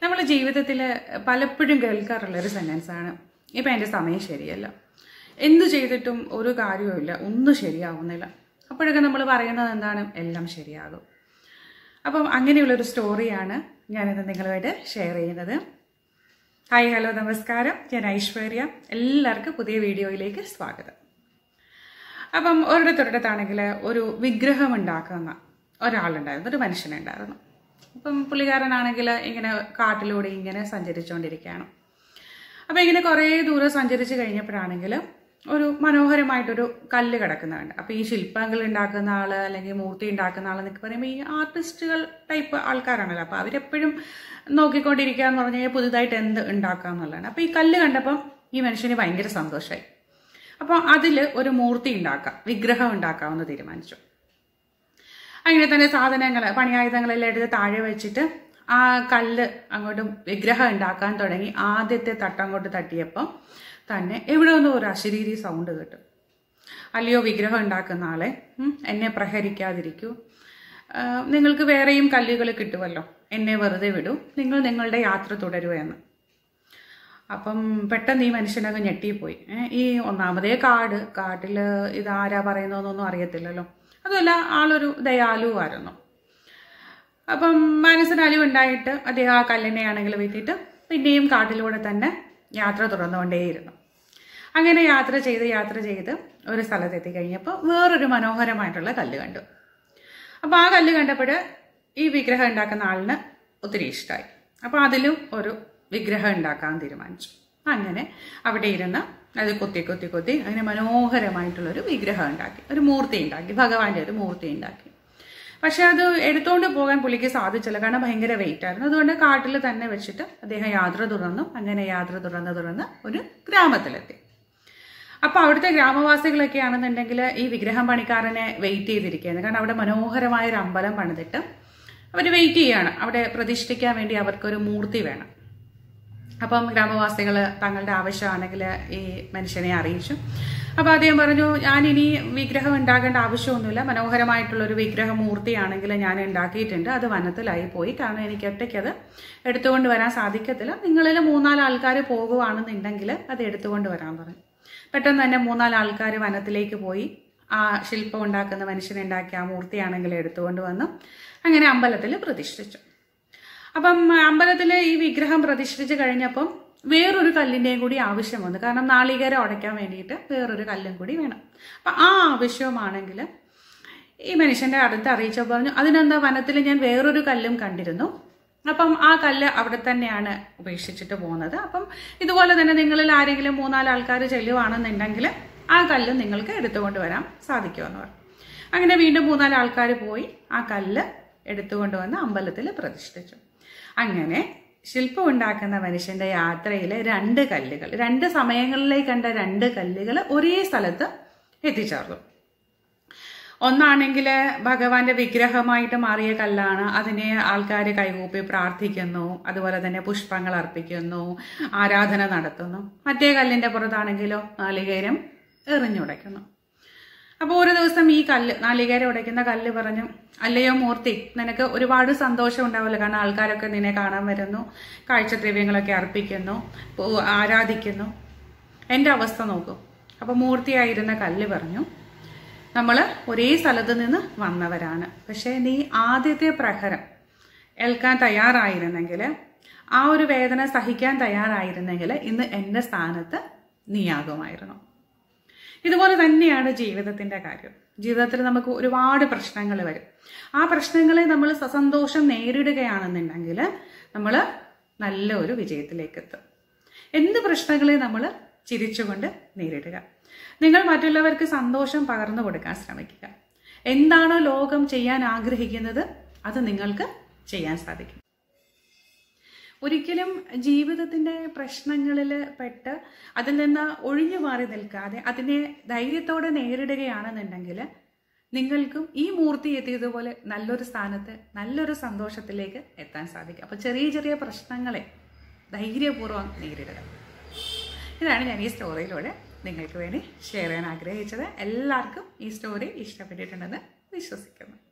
നമ്മൾ ജീവിതത്തിൽ പലപ്പോഴും കേൾക്കാറുള്ള ഒരു സെൻറ്റൻസാണ് ഇപ്പം എൻ്റെ സമയം ശരിയല്ല എന്തു ചെയ്തിട്ടും ഒരു കാര്യവുമില്ല ഒന്നും ശരിയാവുന്നില്ല അപ്പോഴൊക്കെ നമ്മൾ പറയുന്നത് എന്താണ് എല്ലാം ശരിയാകും അപ്പം അങ്ങനെയുള്ളൊരു സ്റ്റോറിയാണ് ഞാനിന്ന് നിങ്ങളുമായിട്ട് ഷെയർ ചെയ്യുന്നത് ഹായ് ഹലോ നമസ്കാരം ഞാൻ ഐശ്വര്യ എല്ലാവർക്കും പുതിയ വീഡിയോയിലേക്ക് സ്വാഗതം അപ്പം ഒരിടത്തൊരിടത്താണെങ്കിൽ ഒരു വിഗ്രഹം ഉണ്ടാക്കുന്ന ഒരാളുണ്ടായിരുന്നു ഒരു മനുഷ്യനുണ്ടായിരുന്നു അപ്പം പുള്ളിക്കാരനാണെങ്കിൽ ഇങ്ങനെ കാട്ടിലൂടെ ഇങ്ങനെ സഞ്ചരിച്ചുകൊണ്ടിരിക്കുകയാണ് അപ്പം ഇങ്ങനെ കുറേ ദൂരം സഞ്ചരിച്ച് കഴിഞ്ഞപ്പോഴാണെങ്കിൽ ഒരു മനോഹരമായിട്ടൊരു കല്ല് കിടക്കുന്നുണ്ട് അപ്പോൾ ഈ ശില്പങ്ങൾ ഉണ്ടാക്കുന്ന ആൾ അല്ലെങ്കിൽ മൂർത്തി ഉണ്ടാക്കുന്ന ആൾ എന്നൊക്കെ പറയുമ്പോൾ ഈ ആർട്ടിസ്റ്റുകൾ ടൈപ്പ് ആൾക്കാരാണല്ലോ അപ്പോൾ അവരെപ്പോഴും നോക്കിക്കൊണ്ടിരിക്കുക എന്ന് പറഞ്ഞു കഴിഞ്ഞാൽ പുതുതായിട്ട് എന്ത് ഉണ്ടാക്കുക എന്നുള്ളതാണ് അപ്പോൾ ഈ കല്ല് കണ്ടപ്പം ഈ മനുഷ്യന് ഭയങ്കര സന്തോഷമായി അപ്പോൾ അതിൽ ഒരു മൂർത്തി ഉണ്ടാക്കാം വിഗ്രഹം ഉണ്ടാക്കാമെന്ന് തീരുമാനിച്ചു അങ്ങനെ തന്നെ സാധനങ്ങൾ പണിയായുധങ്ങളെല്ലാം എടുത്ത് താഴെ വെച്ചിട്ട് ആ കല്ല് അങ്ങോട്ട് വിഗ്രഹം ഉണ്ടാക്കാൻ തുടങ്ങി ആദ്യത്തെ തട്ടങ്ങോട്ട് തട്ടിയപ്പം തന്നെ എവിടെ നിന്നും ഒരു അശരീരി സൗണ്ട് കേട്ടു അല്ലയോ വിഗ്രഹം ഉണ്ടാക്കുന്ന ആളെ ഉം, എന്നെ പ്രഹരിക്കാതിരിക്കൂ ആ, നിങ്ങൾക്ക് വേറെയും കല്ലുകൾ കിട്ടുമല്ലോ എന്നെ വെറുതെ വിടൂ നിങ്ങൾ നിങ്ങളുടെ യാത്ര തുടരൂ എന്ന് അപ്പം പെട്ടെന്ന് ഈ മനുഷ്യനങ്ങ് ഞെട്ടിപ്പോയി ഏ, ഈ ഒന്നാമതേ കാട് കാട്ടിൽ ഇതാരാ പറയുന്നതെന്നൊന്നും അറിയത്തില്ലല്ലോ അതുമല്ല ആളൊരു ദയാലുവായിരുന്നു അപ്പം മനസ്സിന് അലിവുണ്ടായിട്ട് അദ്ദേഹം ആ കല്ലിനെ ആണെങ്കിൽ വീട്ടിയിട്ട് പിന്നെയും കാട്ടിലൂടെ തന്നെ യാത്ര തുറന്നുകൊണ്ടേയിരുന്നു അങ്ങനെ യാത്ര ചെയ്ത് യാത്ര ചെയ്ത് ഒരു സ്ഥലത്തെത്തി കഴിഞ്ഞപ്പോൾ വേറൊരു മനോഹരമായിട്ടുള്ള കല്ല് കണ്ടു അപ്പോൾ ആ കല്ല് കണ്ടപ്പോൾ ഈ വിഗ്രഹം ഉണ്ടാക്കുന്ന ആളിന് ഒത്തിരി ഇഷ്ടമായി അപ്പോൾ അതിലും ഒരു വിഗ്രഹം ഉണ്ടാക്കാൻ തീരുമാനിച്ചു അങ്ങനെ അവിടെ ഇരുന്ന് അത് കൊത്തി കൊത്തി കൊത്തി അങ്ങനെ മനോഹരമായിട്ടുള്ളൊരു വിഗ്രഹം ഉണ്ടാക്കി ഒരു മൂർത്തി ഉണ്ടാക്കി ഭഗവാന്റെ ഒരു മൂർത്തി ഉണ്ടാക്കി പക്ഷെ അത് എടുത്തുകൊണ്ട് പോകാൻ പുള്ളിക്ക് സാധിച്ചില്ല കാരണം ഭയങ്കര വെയിറ്റ് ആയിരുന്നു അതുകൊണ്ട് കാട്ടിൽ തന്നെ വെച്ചിട്ട് അദ്ദേഹം യാത്ര തുറന്നു അങ്ങനെ യാത്ര തുറന്ന് തുറന്ന് ഒരു ഗ്രാമത്തിലെത്തി അപ്പൊ അവിടുത്തെ ഗ്രാമവാസികളൊക്കെ ആണെന്നുണ്ടെങ്കിൽ ഈ വിഗ്രഹം പണിക്കാരനെ വെയിറ്റ് ചെയ്തിരിക്കുകയാണ് കാരണം അവിടെ മനോഹരമായ ഒരു അമ്പലം പണിതിട്ട് അവർ വെയിറ്റ് ചെയ്യാണ് അവിടെ പ്രതിഷ്ഠിക്കാൻ വേണ്ടി അവർക്കൊരു മൂർത്തി വേണം അപ്പം ഗ്രാമവാസികൾ തങ്ങളുടെ ആവശ്യമാണെങ്കിൽ ഈ മനുഷ്യനെ അറിയിച്ചു അപ്പോൾ അദ്ദേഹം പറഞ്ഞു ഞാൻ ഇനി വിഗ്രഹം ഉണ്ടാകേണ്ട ആവശ്യമൊന്നുമില്ല മനോഹരമായിട്ടുള്ള ഒരു വിഗ്രഹ മൂർത്തിയാണെങ്കിൽ ഞാൻ ഉണ്ടാക്കിയിട്ടുണ്ട് അത് വനത്തിലായി പോയി കാരണം എനിക്ക് ഒറ്റയ്ക്ക് അത് എടുത്തുകൊണ്ട് വരാൻ സാധിക്കത്തില്ല നിങ്ങളിൽ മൂന്നാല് ആൾക്കാർ പോകുവാണെന്നുണ്ടെങ്കിൽ അത് എടുത്തുകൊണ്ട് വരാൻ പറഞ്ഞു പെട്ടെന്ന് തന്നെ മൂന്നാല് ആൾക്കാർ വനത്തിലേക്ക് പോയി ആ ശില്പം ഉണ്ടാക്കുന്ന മനുഷ്യനുണ്ടാക്കിയ ആ മൂർത്തിയാണെങ്കിൽ എടുത്തുകൊണ്ട് വന്നു അങ്ങനെ അമ്പലത്തിൽ പ്രതിഷ്ഠിച്ചു അപ്പം അമ്പലത്തിൽ ഈ വിഗ്രഹം പ്രതിഷ്ഠിച്ച് കഴിഞ്ഞപ്പം വേറൊരു കല്ലിൻ്റെയും കൂടി ആവശ്യം വന്നു കാരണം നാളികേരം ഉടയ്ക്കാൻ വേണ്ടിയിട്ട് വേറൊരു കല്ലും കൂടി വേണം അപ്പം ആ ആവശ്യമാണെങ്കിൽ ഈ മനുഷ്യൻ്റെ അടുത്ത് അറിയിച്ചപ്പോൾ പറഞ്ഞു അതിനെന്താ വനത്തിൽ ഞാൻ വേറൊരു കല്ലും കണ്ടിരുന്നു അപ്പം ആ കല്ല് അവിടെ തന്നെയാണ് ഉപേക്ഷിച്ചിട്ട് പോകുന്നത് അപ്പം ഇതുപോലെ തന്നെ നിങ്ങളിൽ ആരെങ്കിലും മൂന്നാല് ആൾക്കാർ ചെല്ലുവാണെന്നുണ്ടെങ്കിൽ ആ കല്ല് നിങ്ങൾക്ക് എടുത്തുകൊണ്ട് വരാൻ സാധിക്കുമെന്ന് പറഞ്ഞു അങ്ങനെ വീണ്ടും മൂന്നാല് ആൾക്കാർ പോയി ആ കല്ല് എടുത്തുകൊണ്ട് വന്ന് അമ്പലത്തിൽ പ്രതിഷ്ഠിച്ചു അങ്ങനെ ശില്പം ഉണ്ടാക്കുന്ന മനുഷ്യന്റെ യാത്രയിൽ രണ്ട് കല്ലുകൾ രണ്ട് സമയങ്ങളിലേക്ക് കണ്ട രണ്ട് കല്ലുകൾ ഒരേ സ്ഥലത്ത് എത്തിച്ചേർന്നു ഒന്നാണെങ്കിൽ ഭഗവാന്റെ വിഗ്രഹമായിട്ട് മാറിയ കല്ലാണ് അതിനെ ആൾക്കാർ കൈകൂപ്പി പ്രാർത്ഥിക്കുന്നു അതുപോലെ തന്നെ പുഷ്പങ്ങൾ അർപ്പിക്കുന്നു ആരാധന നടത്തുന്നു മറ്റേ കല്ലിന്റെ പുറത്താണെങ്കിലോ നാളികേരം എറിഞ്ഞുടയ്ക്കുന്നു അപ്പോൾ ഒരു ദിവസം ഈ കല്ല് നാളികേരം ഉടയ്ക്കുന്ന കല്ല് പറഞ്ഞു അല്ലയോ മൂർത്തി നിനക്ക് ഒരുപാട് സന്തോഷം ഉണ്ടാവില്ല കാരണം ആൾക്കാരൊക്കെ നിന്നെ കാണാൻ വരുന്നു കാഴ്ചദ്രവ്യങ്ങളൊക്കെ അർപ്പിക്കുന്നു പോ- ആരാധിക്കുന്നു എൻ്റെ അവസ്ഥ നോക്കൂ അപ്പോൾ മൂർത്തിയായിരുന്ന കല്ല് പറഞ്ഞു നമ്മൾ ഒരേ സ്ഥലത്ത് നിന്ന് വന്നവരാണ് പക്ഷേ നീ ആദ്യത്തെ പ്രഹരം ഏൽക്കാൻ തയ്യാറായിരുന്നെങ്കിൽ ആ ഒരു വേദന സഹിക്കാൻ തയ്യാറായിരുന്നെങ്കിൽ ഇന്ന് എൻ്റെ സ്ഥാനത്ത് നീയാകുമായിരുന്നു ഇതുപോലെ തന്നെയാണ് ജീവിതത്തിന്റെ കാര്യം ജീവിതത്തിൽ നമുക്ക് ഒരുപാട് പ്രശ്നങ്ങൾ വരും ആ പ്രശ്നങ്ങളെ നമ്മൾ സസന്തോഷം നേരിടുകയാണെന്നുണ്ടെങ്കിൽ നമ്മൾ നല്ല ഒരു വിജയത്തിലേക്ക് എത്തും എന്ത് പ്രശ്നങ്ങളെ നമ്മൾ ചിരിച്ചുകൊണ്ട് നേരിടുക നിങ്ങൾ മറ്റുള്ളവർക്ക് സന്തോഷം പകർന്നു കൊടുക്കാൻ ശ്രമിക്കുക എന്താണോ ലോകം ചെയ്യാൻ ആഗ്രഹിക്കുന്നത് അത് നിങ്ങൾക്ക് ചെയ്യാൻ സാധിക്കും ഒരിക്കലും ജീവിതത്തിന്റെ പ്രശ്നങ്ങളിൽ പെട്ട് അതിൽ നിന്ന് ഒഴിഞ്ഞു മാറി നിൽക്കാതെ അതിനെ ധൈര്യത്തോടെ നേരിടുകയാണെന്നുണ്ടെങ്കിൽ നിങ്ങൾക്കും ഈ മൂർത്തി എത്തിയതുപോലെ നല്ലൊരു സ്ഥാനത്ത് നല്ലൊരു സന്തോഷത്തിലേക്ക് എത്താൻ സാധിക്കും അപ്പോൾ ചെറിയ ചെറിയ പ്രശ്നങ്ങളെ ധൈര്യപൂർവ്വം നേരിടുക ഇതാണ് ഞാൻ ഈ സ്റ്റോറിയിലൂടെ നിങ്ങൾക്ക് വേണ്ടി ഷെയർ ചെയ്യാൻ ആഗ്രഹിച്ചത് എല്ലാവർക്കും ഈ സ്റ്റോറി ഇഷ്ടപ്പെട്ടിട്ടുണ്ടെന്ന് വിശ്വസിക്കുന്നു